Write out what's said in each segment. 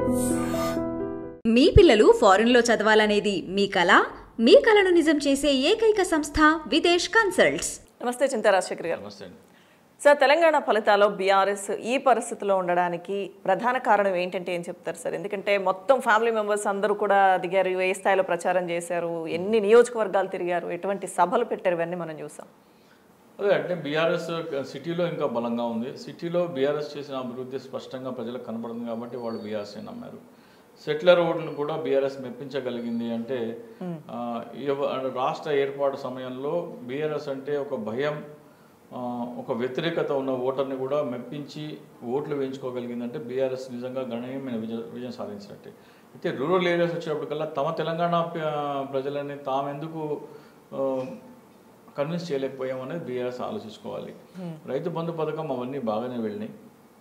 మీ పిల్లలు ఫారెన్లో చదవాలనేది మీ కల మీ కలను నిజం చేసే ఏకైక సంస్థ విదేశ్ కన్సల్ట్స్ నమస్తే చింతా రాజశేఖర్ గారు నమస్తే అండి సార్ తెలంగాణ ఫలితాల్లో బీఆర్ఎస్ ఈ పరిస్థితిలో ఉండడానికి ప్రధాన కారణం ఏంటంటే ఏం చెప్తారు సార్ ఎందుకంటే మొత్తం ఫ్యామిలీ మెంబర్స్ అందరూ కూడా దిగారు ఏ స్థాయిలో ప్రచారం చేశారు ఎన్ని నియోజకవర్గాలు తిరిగారు ఎటువంటి సభలు పెట్టారు ఇవన్నీ మనం చూసాం అదే అంటే బీఆర్ఎస్ సిటీలో ఇంకా బలంగా ఉంది సిటీలో బీఆర్ఎస్ చేసిన అభివృద్ధి స్పష్టంగా ప్రజలకు కనబడుతుంది కాబట్టి వాళ్ళు బీఆర్ఎస్ నమ్మారు సెటిలర్ ఓట్లను కూడా బీఆర్ఎస్ మెప్పించగలిగింది అంటే ఆ, ఎవ- రాష్ట్ర ఏర్పాటు సమయంలో బీఆర్ఎస్ అంటే ఒక భయం ఆ, ఒక వ్యతిరేకత ఉన్న ఓటర్ని కూడా మెప్పించి ఓట్లు వేయించుకోగలిగిందంటే బీఆర్ఎస్ నిజంగా గణనీయమైన విజయ విజయం సాధించినట్టే అయితే రూరల్ ఏరియాస్ వచ్చేటప్పటికల్లా తమ తెలంగాణ ప్ర- ప్రజలని తామెందుకు ఆ, కన్విన్స్ చేయలేకపోయాం అనేది బీఆర్ఎస్ ఆలోచించుకోవాలి రైతు బంధు పథకం అవన్నీ బాగానే వెళ్ళినాయి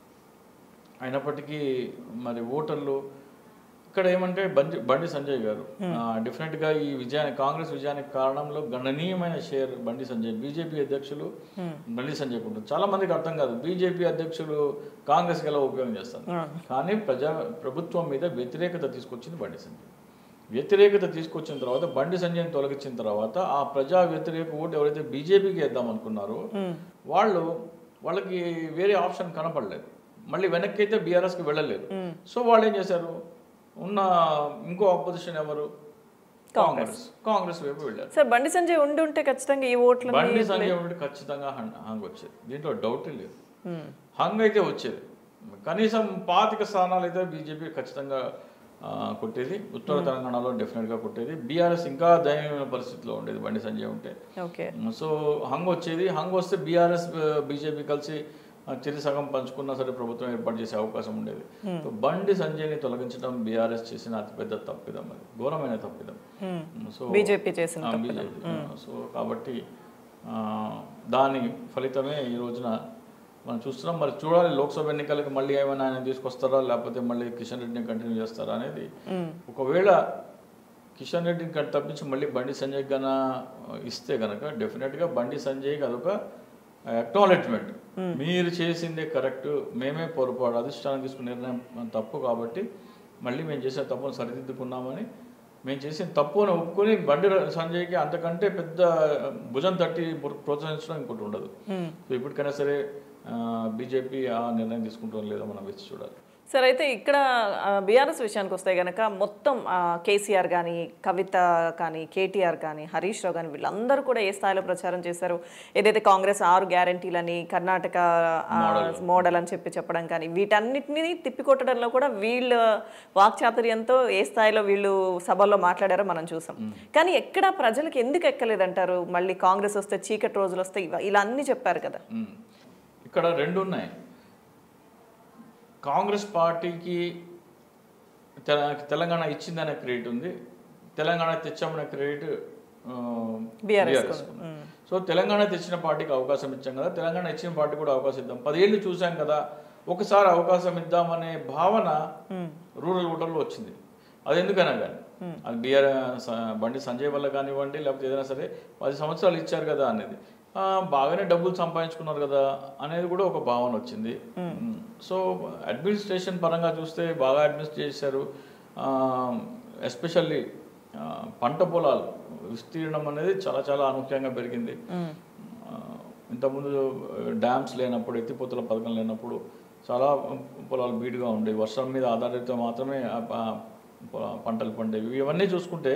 అయినప్పటికీ మరి ఓటర్లు ఇక్కడ ఏమంటే బండి బండి సంజయ్ గారు డెఫినెట్ గా ఈ విజయానికి కాంగ్రెస్ విజయానికి కారణంలో గణనీయమైన షేర్ బండి సంజయ్ బీజేపీ అధ్యక్షులు బండి సంజయ్ ఉంటుంది చాలా మందికి అర్థం కాదు బీజేపీ అధ్యక్షులు కాంగ్రెస్ ఎలా ఉపయోగం చేస్తారు కానీ ప్రజా ప్రభుత్వం మీద వ్యతిరేకత తీసుకొచ్చింది బండి సంజయ్ వ్యతిరేకత తీసుకొచ్చిన తర్వాత బండి సంజయ్ని తొలగించిన తర్వాత ఆ ప్రజా వ్యతిరేక ఓటు ఎవరైతే బీజేపీకి వేద్దాం అనుకున్నారో వాళ్ళు వాళ్ళకి వేరే ఆప్షన్ కనపడలేదు మళ్ళీ వెనక్కి అయితే బీఆర్ఎస్కి వెళ్ళలేదు సో వాళ్ళు ఏం చేశారు ఉన్న ఇంకో ఆపోజిషన్ ఎవరు కాంగ్రెస్ కాంగ్రెస్ వైపు వెళ్ళారు సార్ బండి సంజయ్ ఉండి ఉంటే ఖచ్చితంగా ఈ ఓట్లు బండి సంజయ్ ఉంటే ఖచ్చితంగా హం- హంగ్ వచ్చేది దీంట్లో డౌటే లేదు హంగ్ అయితే వచ్చేది కనీసం పాతిక స్థానాలు అయితే బీజేపీ ఖచ్చితంగా ఆ, కొట్టేది ఉత్తర తెలంగాణలో డెఫినెట్గా కొట్టేది బీఆర్ఎస్ ఇంకా దయనీయమైన పరిస్థితిలో ఉండేది బండి సంజయ్ ఉంటే ఓకే సో హంగ్ వచ్చేది హంగ్ వస్తే బీఆర్ఎస్ బీజేపీ కలిసి ఆ, చిరి సగం పంచుకున్నా సరే ప్రభుత్వం ఏర్పాటు చేసే అవకాశం ఉండేది సో బండి సంజయ్ని తొలగించడం బీఆర్ఎస్ చేసిన అతిపెద్ద తప్పిదం అది ఘోరమైన తప్పిదం సో బీజేపీ చేసిన ఆ, బీజేపీ సో కాబట్టి ఆ, దాని ఫలితమే ఈ రోజున మనం చూస్తున్నాం మరి చూడాలి లోక్సభ ఎన్నికలకి మళ్ళీ ఏమైనా ఆయన తీసుకొస్తారా లేకపోతే మళ్ళీ కిషన్ రెడ్డిని కంటిన్యూ చేస్తారా అనేది ఒకవేళ కిషన్ రెడ్డిని కట్ తప్పించి మళ్ళీ బండి సంజయ్ గన ఇస్తే గనక డెఫినెట్గా బండి సంజయ్కి అదొక అక్నాలెడ్జ్మెంట్ మీరు చేసిందే కరెక్ట్ మేమే పొరపాటు అధిష్టానం తీసుకున్న నిర్ణయం తప్పు కాబట్టి మళ్ళీ మేము చేసే తప్పును సరిదిద్దుకున్నామని మేము చేసిన తప్పు అని ఒప్పుకొని బండి ర- సంజయ్కి అంతకంటే పెద్ద భుజం తట్టి ప్ర- ప్రోత్సహించడం ఇంకోటి ఉండదు సో ఇప్పటికైనా సరే బీజేపీ ఆ నిర్ణయం తీసుకుంటుందో లేదో మనం వేచి చూడాలి సార్ అయితే ఇక్కడ బీఆర్ఎస్ విషయానికి వస్తే గనక మొత్తం ఆ, కేసీఆర్ కానీ కవిత కానీ కేటీఆర్ కానీ హరీష్ రావు కానీ వీళ్ళందరూ కూడా ఏ స్థాయిలో ప్రచారం చేశారు ఏదైతే కాంగ్రెస్ ఆరు గ్యారంటీలని కర్ణాటక ఆ, మోడల్ అని చెప్పి చెప్పడం కానీ వీటన్నిటిని తిప్పికొట్టడంలో కూడా వీళ్ళ వాక్చాతుర్యంతో ఏ స్థాయిలో వీళ్ళు సభల్లో మాట్లాడారో మనం చూసాం కానీ ఎక్కడ ప్రజలకు ఎందుకు ఎక్కలేదంటారు మళ్ళీ కాంగ్రెస్ వస్తే చీకటి రోజులు వస్తే ఇవ- ఇలా అన్ని చెప్పారు కదా ఉమ్. ఇక్కడ రెండు ఉన్నాయి కాంగ్రెస్ పార్టీకి తెల- తెలంగాణ ఇచ్చిందనే క్రెడిట్ ఉంది తెలంగాణ తెచ్చామనే క్రెడిట్ ఆ, BRS BRS కు ఉంది. సో తెలంగాణ తెచ్చిన పార్టీకి అవకాశం ఇచ్చాం కదా తెలంగాణ ఇచ్చిన పార్టీ కూడా అవకాశం ఇద్దాం పదేళ్ళు చూసాం కదా ఒకసారి అవకాశం ఇద్దామనే భావన రూరల్ ఓటర్లో వచ్చింది అది ఎందుకైనా కానీ అది బీఆర్ బండి సంజయ్ వల్ల కానివ్వండి లేకపోతే ఏదైనా సరే పది సంవత్సరాలు ఇచ్చారు కదా అనేది ఆ, బాగానే డబ్బులు సంపాదించుకున్నారు కదా అనేది కూడా ఒక భావన వచ్చింది సో అడ్మినిస్ట్రేషన్ పరంగా చూస్తే బాగా అడ్మినిస్ట్రేట్ చేశారు ఎస్పెషల్లీ పంట పొలాలు విస్తీర్ణం అనేది చాలా చాలా అనూహ్యంగా పెరిగింది ఆ, ఇంతకుముందు డ్యామ్స్ లేనప్పుడు ఎత్తిపోతల పథకం లేనప్పుడు చాలా పొలాలు బీడుగా ఉండేవి వర్షం మీద ఆధారిత మాత్రమే ఆ ప- ప- పంటలు పండేవి ఇవన్నీ చూసుకుంటే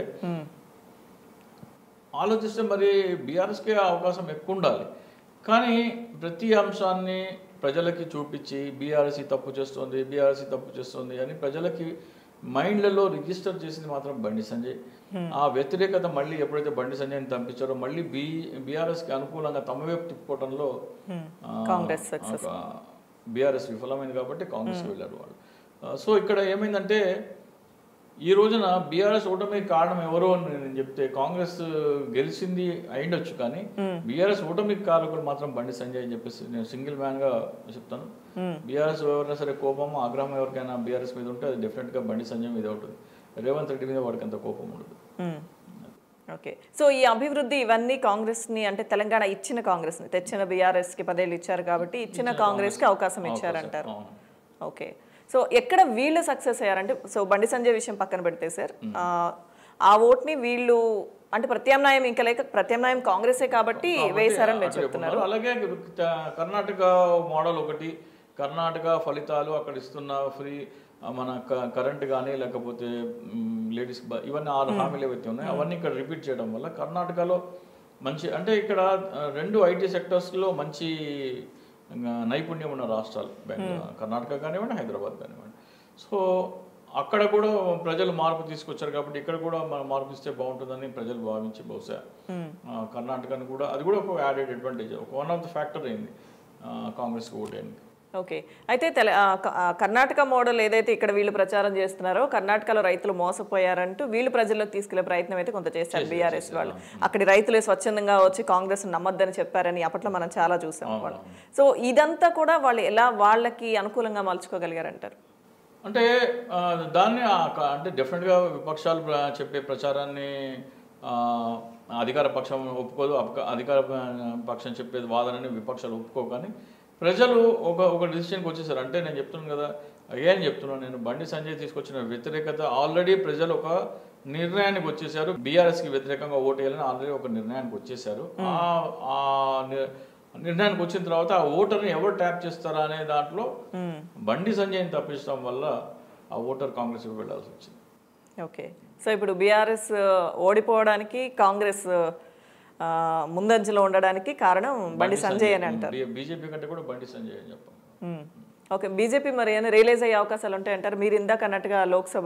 ఆలోచిస్తే మరి బీఆర్ఎస్కే అవకాశం ఎక్కువ ఉండాలి కానీ ప్రతి అంశాన్ని ప్రజలకి చూపించి బీఆర్ఎస్ తప్పు చేస్తుంది బీఆర్ఎస్ తప్పు చేస్తుంది అని ప్రజలకి మైండ్లలో రిజిస్టర్ చేసింది మాత్రం బండి సంజయ్ ఆ వ్యతిరేకత మళ్ళీ ఎప్పుడైతే బండి సంజయ్ని పంపించారో మళ్ళీ బీ బీఆర్ఎస్కి అనుకూలంగా తమ వైపు తిప్పుకోవడంలో కాంగ్రెస్ success. బీఆర్ఎస్ విఫలమైంది కాబట్టి కాంగ్రెస్కి వెళ్ళారు వాళ్ళు ఆ, సో ఇక్కడ ఏమైందంటే ఈ రోజున బీఆర్ఎస్ ఓటమికి కారణం ఎవరో అని నేను చెప్తే కాంగ్రెస్ గెలిచింది అయిండొచ్చు కానీ బీఆర్ఎస్ ఓటమికి కారకులు మాత్రం బండి సంజయ్ అని చెప్పేసి నేను సింగిల్ మ్యాన్ గా చెప్తాను బీఆర్ఎస్ ఎవరైనా సరే కోపం ఆగ్రహం ఎవరికైనా బీఆర్ఎస్ మీద ఉంటే అది డెఫినెట్ గా బండి సంజయ్ మీద ఉంటుంది రేవంత్ రెడ్డి మీద వాడికి అంత కోపం ఉండదు ఓకే సో ఈ అభివృద్ధి ఇవన్నీ కాంగ్రెస్ ని అంటే తెలంగాణ ఇచ్చిన కాంగ్రెస్ ని తెచ్చిన బీఆర్ఎస్ కి పదేళ్ళు ఇచ్చారు కాబట్టి ఇచ్చిన కాంగ్రెస్ కి అవకాశం ఇచ్చారంటారు అవును. ఓకే సో ఎక్కడ వీళ్ళు సక్సెస్ అయ్యారంటే సో బండి సంజయ్ విషయం పక్కన పెడితే సార్ ఆ, ఆ ఓట్ని వీళ్ళు అంటే ప్రత్యామ్నాయం ఇంకా లేక ప్రత్యామ్నాయం కాంగ్రెసే కాబట్టి వేశారని మీరు అటు చెప్తున్నారు ఉన్నారు. అలాగే క- కర్ణాటక మోడల్ ఒకటి కర్ణాటక ఫలితాలు అక్కడ ఇస్తున్న ఫ్రీ ఆ, మన క- కరెంట్ కానీ లేకపోతే లేడీస్ ఇవన్నీ ఆరు హామీలు ఏవైతే ఉన్నాయో అవన్నీ ఇక్కడ రిపీట్ చేయడం వల్ల కర్ణాటకలో మంచి అంటే ఇక్కడ ఆ, రెండు ఐటీ సెక్టర్స్లో మంచి ఆ, నైపుణ్యం ఉన్న రాష్ట్రాలు బెంగ- కర్ణాటక కానివ్వండి హైదరాబాద్ కానివ్వండి సో అక్కడ కూడా ప్రజలు మార్పు తీసుకొచ్చారు కాబట్టి ఇక్కడ కూడా మనం మార్పు ఇస్తే బాగుంటుందని ప్రజలు భావించి బహుశా ఆ, కర్ణాటకను కూడా అది కూడా ఒక యాడెడ్ అడ్వాంటేజ్ ఒక వన్ ఆఫ్ ద ఫ్యాక్టర్ అయింది కాంగ్రెస్కి ఓటేయండి ఓకే అయితే తెల ఆ, క- ఆ, కర్ణాటక మోడల్ ఏదైతే ఇక్కడ వీళ్ళు ప్రచారం చేస్తున్నారో కర్ణాటకలో రైతులు మోసపోయారంటూ వీళ్ళు ప్రజల్లోకి తీసుకెళ్లే ప్రయత్నం అయితే కొంత చేశారు బీఆర్ఎస్ వాళ్ళు అక్కడి రైతులే స్వచ్ఛందంగా వచ్చి కాంగ్రెస్ నమ్మద్దని చెప్పారని అప్పట్లో మనం చాలా చూసాం వాళ్ళు సో ఇదంతా కూడా వాళ్ళు ఎలా వాళ్ళకి అనుకూలంగా మలుచుకోగలిగారంటారు అంటే ఆ, దాన్ని ఆ క- అంటే డెఫినెట్గా విపక్షాలు ప్ర- చెప్పే ప్రచారాన్ని ఆ, అధికార పక్షం ఒప్పుకోదు అపక- అధికార ప- పక్షం చెప్పేది వాదనని విపక్షాలు ఒప్పుకో కానీ ప్రజలు ఒక ఒక డిసిషన్కి వచ్చేసారు అంటే నేను చెప్తున్నాను కదా ఏం చెప్తున్నాను నేను బండి సంజయ్ తీసుకొచ్చిన వ్యతిరేకత ఆల్రెడీ ప్రజలు ఒక నిర్ణయానికి వచ్చేసారు బీఆర్ఎస్కి వ్యతిరేకంగా ఓటు వేయాలని ఆల్రెడీ ఒక నిర్ణయానికి వచ్చేసారు ఆ- ఆ ని- నిర్ణయానికి వచ్చిన తర్వాత ఆ ఓటర్ని ఎవరు ట్యాప్ చేస్తారా అనే దాంట్లో బండి సంజయ్ని తప్పించడం వల్ల ఆ ఓటర్ కాంగ్రెస్కి వెళ్ళాల్సి వచ్చింది ఓకే సో ఇప్పుడు బీఆర్ఎస్ ఓడిపోవడానికి కాంగ్రెస్ ఆ, ముందంజలో ఉండడానికి కారణం బండి సంజయ్ అని అంటారు బీజేపీ కంటే కూడా బండి సంజయ్ అని చెప్పాం మ్మ్. ఓకే బీజేపీ మరి ఏమైనా రియలైజ్ అయ్యే అవకాశాలు ఉంటాయంటారు మీరు ఇందాక అన్నట్టుగా లోక్సభ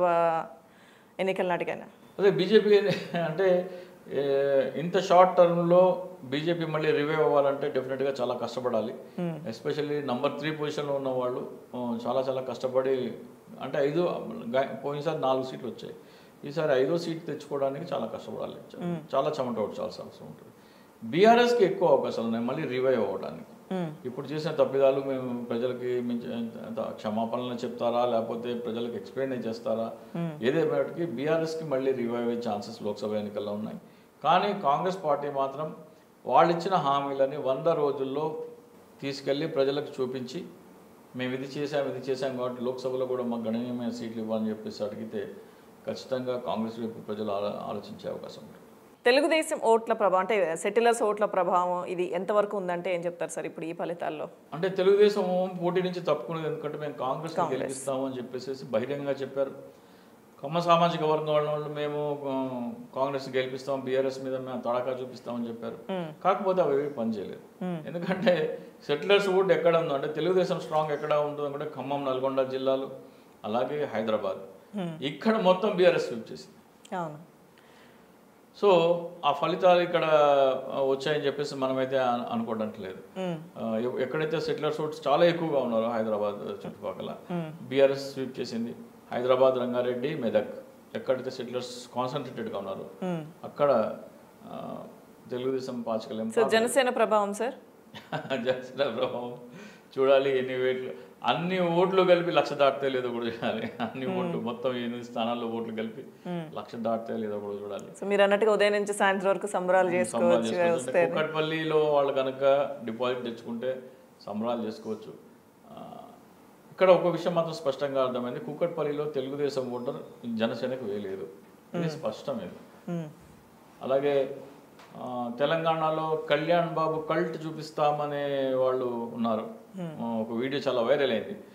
ఎన్నికల నాటికైనా అదే బీజేపీ అంటే ఏ, ఇంత షార్ట్ టర్మ్లో బీజేపీ మళ్ళీ రివైవ్ అవ్వాలంటే డెఫినెట్గా చాలా కష్టపడాలి ఎస్పెషల్లీ నంబర్ త్రీ పొజిషన్లో ఉన్న వాళ్ళు ఆ, చాలా చాలా కష్టపడి అంటే ఐదు గా- పోయినసారి నాలుగు సీట్లు వచ్చాయి ఈసారి ఐదో సీట్ తెచ్చుకోవడానికి చాలా కష్టపడాలి చాలా చెమట ఓడ్చాల్సిన అవసరం ఉంటుంది బీఆర్ఎస్కి ఎక్కువ అవకాశాలు ఉన్నాయి మళ్ళీ రివైవ్ అవ్వడానికి ఇప్పుడు చేసిన తప్పిదాలు మేము ప్రజలకి మించి ఎంత క్షమాపణలు చెప్తారా లేకపోతే ప్రజలకు ఎక్స్ప్లెయిన్ చేస్తారా ఏదేమైనప్పటికీ బీఆర్ఎస్కి మళ్ళీ రివైవ్ అయ్యే ఛాన్సెస్ లోక్సభ ఎన్నికల్లో ఉన్నాయి కానీ కాంగ్రెస్ పార్టీ మాత్రం వాళ్ళు ఇచ్చిన హామీలని వంద రోజుల్లో తీసుకెళ్ళి ప్రజలకు చూపించి మేము ఇది చేసాం ఇది చేసాం కాబట్టి లోక్సభలో కూడా మాకు గణనీయమైన సీట్లు ఇవ్వాలని చెప్పేసి అడిగితే ఖచ్చితంగా కాంగ్రెస్ వైపు ప్రజలు ఆలో- ఆలోచించే అవకాశం ఉంటుంది తెలుగుదేశం ఓట్ల ప్రభావం అంటే సెటిలర్స్ ఓట్ల ప్రభావం ఇది ఎంతవరకు ఉందంటే ఏం చెప్తారు సార్ ఇప్పుడు ఈ ఫలితాల్లో అంటే తెలుగుదేశం పోటీ నుంచి తప్పుకునేది ఎందుకంటే మేము కాంగ్రెస్ గెలిపిస్తాము అని చెప్పేసి బహిరంగంగా చెప్పారు కమ్మ సామాజిక వర్గం వాళ్ళ వాళ్ళు మేము ఆ, కాంగ్రెస్ గెలిపిస్తాం బీఆర్ఎస్ మీద మేము తడకా చూపిస్తామని చెప్పారు కాకపోతే అవి ఏవి పనిచేయలేదు ఎందుకంటే సెటిలర్స్ ఓట్ ఎక్కడ ఉందో అంటే తెలుగుదేశం స్ట్రాంగ్ ఎక్కడ ఉందో అంటే ఖమ్మం నల్గొండ జిల్లాలు అలాగే హైదరాబాద్ ఇక్కడ మొత్తం బీఆర్ఎస్ స్వీప్ చేసింది అవును సో ఆ ఫలితాలు ఇక్కడ ఆ, వచ్చాయని చెప్పేసి మనమైతే అను- అనుకోవడానికి లేదు ఆ, ఎ- ఎక్కడైతే సెటిలర్స్ ఓట్స్ చాలా ఎక్కువగా ఉన్నారో హైదరాబాద్ చుట్టుపక్కల బీఆర్ఎస్ స్వీప్ చేసింది హైదరాబాద్ రంగారెడ్డి మెదక్ ఎక్కడైతే సెటిలర్స్ కాన్సన్ట్రేటెడ్గా ఉన్నారు అక్కడ ఆ, తెలుగుదేశం పాచికలేం సో జనసేన ప్రభావం సార్ జనసేన ప్రభావం చూడాలి ఎన్ని వేట్లు అన్ని ఓట్లు కలిపి లక్ష దాటితే లేదో కూడా చూడాలి అన్ని ఓట్లు మొత్తం ఎనిమిది స్థానాల్లో ఓట్లు కలిపి లక్ష దాటితే లేదో కూడా చూడాలి సో మీరు అన్నట్టుగా ఉదయం నుంచి సాయంత్రం వరకు సంబరాలు సంబరాలు చేసుకోవచ్చు చేసుకోవచ్చు. వస్తే అంటే కూకట్పల్లిలో వాళ్ళు కనుక డిపాజిట్ తెచ్చుకుంటే సంబరాలు చేసుకోవచ్చు ఆ, ఇక్కడ ఒక విషయం మాత్రం స్పష్టంగా అర్థమైంది కూకట్పల్లిలో తెలుగుదేశం ఓటర్ జనసేనకు వేయలేదు ఇది స్పష్టం ఇది అలాగే ఆ, తెలంగాణలో కళ్యాణ్ బాబు కల్ట్ చూపిస్తామనే వాళ్ళు ఉన్నారు ఆ, ఒక వీడియో చాలా వైరల్ అయింది